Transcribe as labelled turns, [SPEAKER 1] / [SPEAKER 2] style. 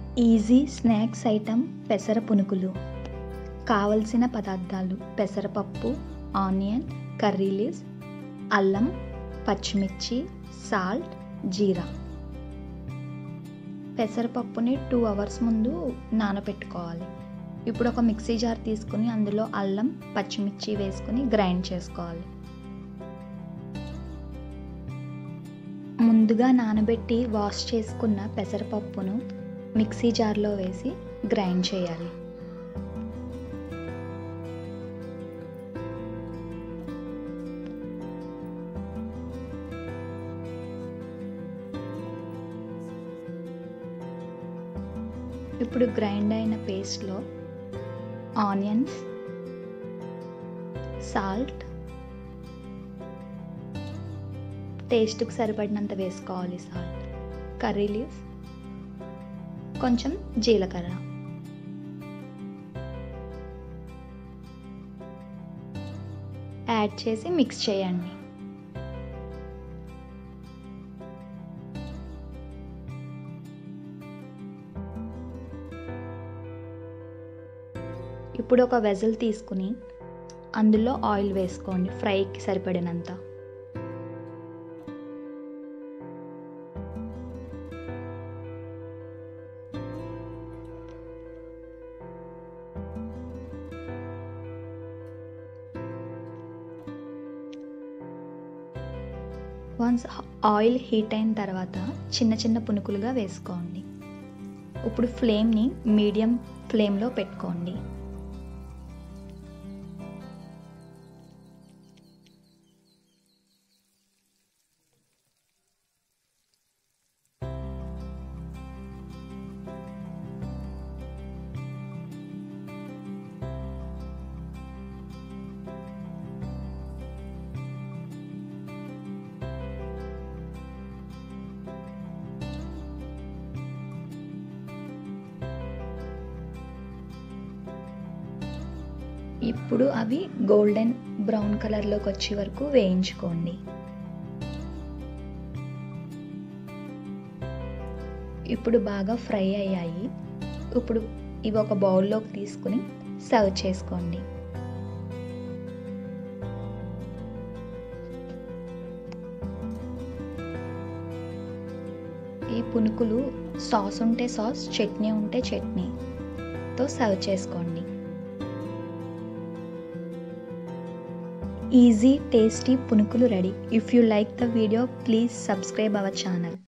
[SPEAKER 1] easy snacks item పెసర పునుకులు కావలసిన పదార్థాలు పెసరపప్పు ఆనియన్ కర్రీ లీవ్స్ అల్లం పచ్చిమిర్చి సాల్ట్ జీరా పెసరపప్పుని టూ అవర్స్ ముందు నానబెట్టుకోవాలి ఇప్పుడు ఒక మిక్సీ జార్ తీసుకుని అందులో అల్లం పచ్చిమిర్చి వేసుకుని గ్రైండ్ చేసుకోవాలి ముందుగా నానబెట్టి వాష్ చేసుకున్న పెసరపప్పును మిక్సీ జార్లో వేసి గ్రైండ్ చేయాలి ఇప్పుడు గ్రైండ్ అయిన పేస్ట్లో ఆనియన్స్ సాల్ట్ టేస్ట్కి సరిపడినంత వేసుకోవాలి సాల్ట్ కర్రీ లీవ్స్ కొంచెం జీలకర్ర యాడ్ చేసి మిక్స్ చేయండి ఇప్పుడు ఒక వెజల్ తీసుకుని అందులో ఆయిల్ వేసుకోండి ఫ్రైకి సరిపడినంత వన్స్ ఆయిల్ హీట్ అయిన తర్వాత చిన్న చిన్న పునుకులుగా వేసుకోండి ఇప్పుడు ఫ్లేమ్ని మీడియం ఫ్లేమ్లో పెట్టుకోండి ఇప్పుడు అవి గోల్డెన్ బ్రౌన్ కలర్లోకి వచ్చే వరకు వేయించుకోండి ఇప్పుడు బాగా ఫ్రై అయ్యాయి ఇప్పుడు ఇవి ఒక బౌల్లోకి తీసుకుని సర్వ్ చేసుకోండి ఈ పునుకులు సాస్ ఉంటే సాస్ చట్నీ ఉంటే చట్నీతో సర్వ్ చేసుకోండి ఈజీ టేస్టీ పునుకులు ready if you like the video please subscribe our channel